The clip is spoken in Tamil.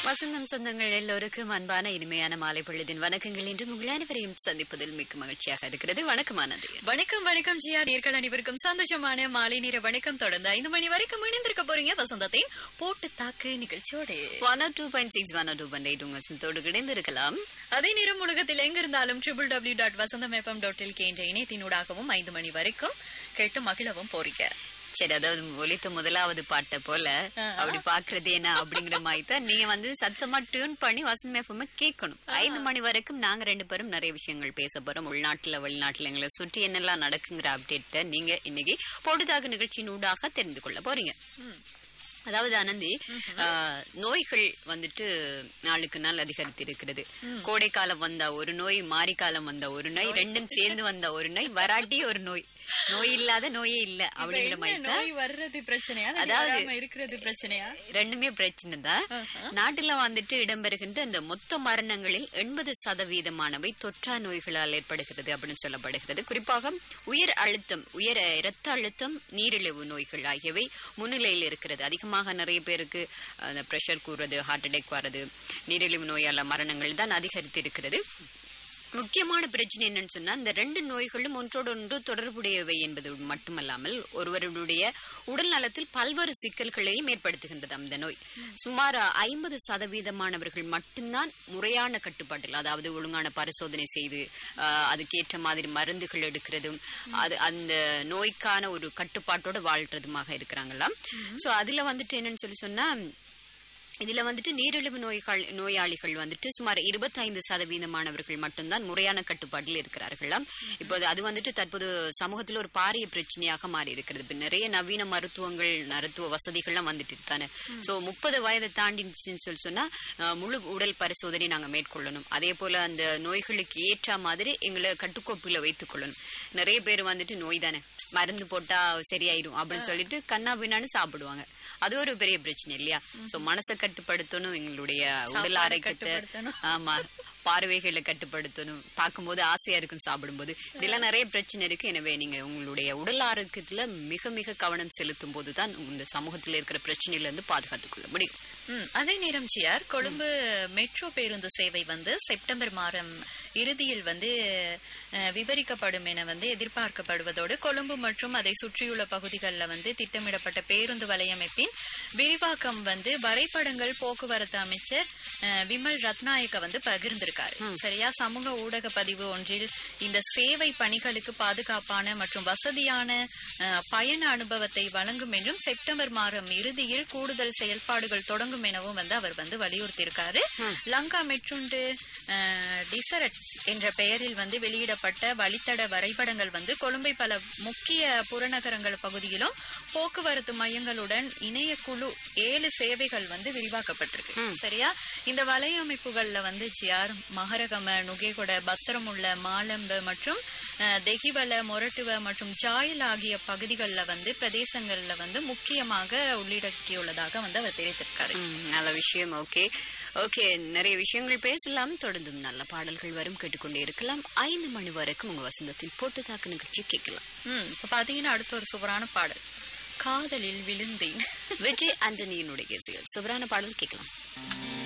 வசந்தம் சொந்தங்கள் எல்லோருக்கும் அன்பான இனிமையான மாலை பொழுதின் வணக்கங்கள் என்று உங்கள் அனைவரையும் சந்திப்பதில் மிக்க மகிழ்ச்சியாக இருக்கிறது வணக்கமானது வணக்கம் வணக்கம் ஜியா நேர்கள் அனைவருக்கும் சந்தோஷமான மாலை நேர வணக்கம் தொடர்ந்து ஐந்து மணி வரைக்கும் இணைந்திருக்க போறீங்க வசந்தத்தின் போட்டு தாக்கு நிகழ்ச்சியோடு one two point six one two point eight உங்கள் சிந்தோடு கிடைந்து இருக்கலாம் அதே நேரம் உலகத்தில் எங்கிருந்தாலும் triple W dot Vasantham FM dot LK என்ற இணையத்தினூடாகவும் ஐந்து மணி வரைக்கும் கேட்டு மகிழவும் போறீங்க சரி அதாவது ஒலித்த முதலாவது பாட்டை போல அப்படி பாக்குறது என்ன அப்படிங்கிற மாதிரி தான் நீங்க வந்து சத்தமா டியூன் பண்ணி வசந்தம் எஃப்எம் கேட்கணும் ஐந்து மணி வரைக்கும் நாங்க ரெண்டு பேரும் நிறைய விஷயங்கள் பேச போறோம் உள்நாட்டுல வெளிநாட்டுல எங்களை சுற்றி என்னெல்லாம் நடக்குங்கிற அப்டேட்டை நீங்க இன்னைக்கு பொழுதாக நிகழ்ச்சியின் ஊடாக தெரிந்து கொள்ள போறீங்க அதாவது அனந்தி ஆஹ், நோய்கள் வந்துட்டு நாளுக்கு நாள் அதிகரித்து இருக்கிறது கோடைக்காலம் வந்தா ஒரு நோய் மாரிக்காலம் வந்தா ஒரு நோய் ரெண்டும் சேர்ந்து வந்த ஒரு நோய் வராட்டி ஒரு நோய் நோய் இல்லாத நோயே இல்ல அப்படிங்கிற மாதிரி தான் நோய் வர்றது பிரச்சனையா அதாவது- அதாவது இருக்கிறது பிரச்சனையா ரெண்டுமே பிரச்சனை தான் நாட்டுல வந்துட்டு இடம்பெறுகின்ற இந்த மொத்த மரணங்களில் எண்பது சதவீதமானவை தொற்றா நோய்களால் ஏற்படுகிறது அப்படின்னு சொல்லப்படுகிறது குறிப்பாக உயர் அழுத்தம் உயர் இரத்த அழுத்தம் நீரிழிவு நோய்கள் ஆகியவை முன்னிலையில் இருக்கிறது அதிகமாக நிறைய பேருக்கு அந்த பிரஷர் கூறுறது ஹார்ட் அட்டாக் வர்றது நீரிழிவு நோயால மரணங்கள் தான் அதிகரித்து இருக்கிறது முக்கியமான பிரச்சனை என்னன்னு சொன்னா இந்த ரெண்டு நோய்களும் ஒன்றோடு ஒன்று தொடர்புடையவை என்பது மட்டுமல்லாமல் ஒருவருடைய உடல் நலத்தில் பல்வேறு சிக்கல்களையும் ஏற்படுத்துகின்றது அந்த நோய் சுமார் ஐம்பது சதவீதமானவர்கள் மட்டும்தான் முறையான கட்டுப்பாட்டில் அதாவது ஒழுங்கான பரிசோதனை செய்து ஆஹ், அதுக்கேற்ற மாதிரி மருந்துகள் எடுக்கிறதும் அது அந்த நோய்க்கான ஒரு கட்டுப்பாட்டோட வாழ்றதுமாக இருக்கிறாங்களாம் சோ அதுல வந்துட்டு என்னன்னு சொல்லி சொன்னா இதுல வந்துட்டு நீரிழிவு நோய்கள் நோயாளிகள் வந்துட்டு சுமார் 25% சதவீதமானவர்கள் மட்டும்தான் முறையான கட்டுப்பாட்டில் இருக்கிறார்களாம் இப்போது அது வந்துட்டு தற்போது சமூகத்தில் ஒரு பாரிய பிரச்சனையாக மாறி இருக்கிறது இப்ப நிறைய நவீன மருத்துவங்கள் மருத்துவ வசதிகள்லாம் வந்துட்டு தானே சோ முப்பது வயதை தாண்டிச்சுன்னு சொல்லி சொன்னா அஹ், முழு உடல் பரிசோதனை நாங்க மேற்கொள்ளணும் அதே போல அந்த நோய்களுக்கு ஏற்ற மாதிரி எங்களை கட்டுக்கோப்பில வைத்துக் கொள்ளணும் நிறைய பேர் வந்துட்டு நோய் தானே மருந்து போட்டா சரியாயிடும் அப்படின்னு சொல்லிட்டு கண்ணா பின்னான்னு சாப்பிடுவாங்க அது ஒரு பெரிய பிரச்சனை இல்லையா சோ மனசை கட்டுப்படுத்தணும் எங்களுடைய உடல் ஆரோக்கியத்தை கட்டுப்படுத்தணும். ஆமா பார்வைகளை கட்டுப்படுத்தணும் பார்க்கும்போது ஆசையா இருக்கும் சாப்பிடும்போது இப்படிலாம் நிறைய பிரச்சனை இருக்கு எனவே நீங்க உங்களுடைய உடல் ஆரோக்கியத்துல மிக மிக கவனம் செலுத்தும் போதுதான் இந்த சமூகத்துல இருக்கிற பிரச்சனையில இருந்து பாதுகாத்துக் கொள்ள முடியும் ம், அதே நேரம் ஜிஆர் கொழும்பு மெட்ரோ பேருந்து சேவை வந்து செப்டம்பர் மாதம் இறுதியில் வந்து அஹ், விவரிக்கப்படும் என வந்து எதிர்பார்க்கப்படுவதோடு கொழும்பு மற்றும் அதை சுற்றியுள்ள பகுதிகளில் வந்து திட்டமிடப்பட்ட பேருந்து வலையமைப்பின் விரிவாக்கம் வந்து வரைபடங்கள் போக்குவரத்து அமைச்சர் அஹ், விமல் ரத்நாயக்க வந்து பகிர்ந்திருக்காரு சரியா சமூக ஊடக பதிவு ஒன்றில் இந்த சேவை பணிகளுக்கு பாதுகாப்பான மற்றும் வசதியான அஹ், பயண அனுபவத்தை வழங்கும் என்றும் செப்டம்பர் மாதம் இறுதியில் கூடுதல் செயல்பாடுகள் தொடங்கும் எனவும் வந்து அவர் வந்து வலியுறுத்தியிருக்காரு லங்கா மெட்ருண்டு அஹ், டிசரட் என்ற பெயரில் வந்து வெளியிடப்பட்ட வழித்தட வரைபடங்கள் வந்து கொழும்பை பல முக்கிய புறநகரங்கள் பகுதியிலும் போக்குவரத்து மையங்களுடன் இணைய குழு ஏழு சேவைகள் வந்து விரிவாக்கப்பட்டிருக்கு சரியா இந்த வலையமைப்புகள்ல வந்து ஜியார் மகரகம நுகேகொட பத்திரமுள்ள மாலம்ப மற்றும் அஹ், தெகிவல மொரட்டுவ மற்றும் ஜாயில் ஆகிய பகுதிகளில் வந்து பிரதேசங்கள்ல வந்து முக்கியமாக உள்ளடக்கியுள்ளதாக வந்து அவர் தெரிவித்திருக்காரு ம், நல்ல விஷயம் ஓகே ஓகே நிறைய விஷயங்கள் பேசலாம் தொடர்ந்தும் நல்ல பாடல்கள் வரும் கேட்டுக்கொண்டே இருக்கலாம் ஐந்து மணி வரைக்கும் உங்க வசந்தத்தில் போட்டு தாக்கு நிகழ்ச்சி கேட்கலாம் ம் இப்ப பாத்தீங்கன்னா அடுத்த ஒரு சூப்பரான பாடல் காதலில் விழுந்தேன் விஜய் ஆண்டனியினுடைய இசையில் சுவரான பாடல் கேட்கலாம்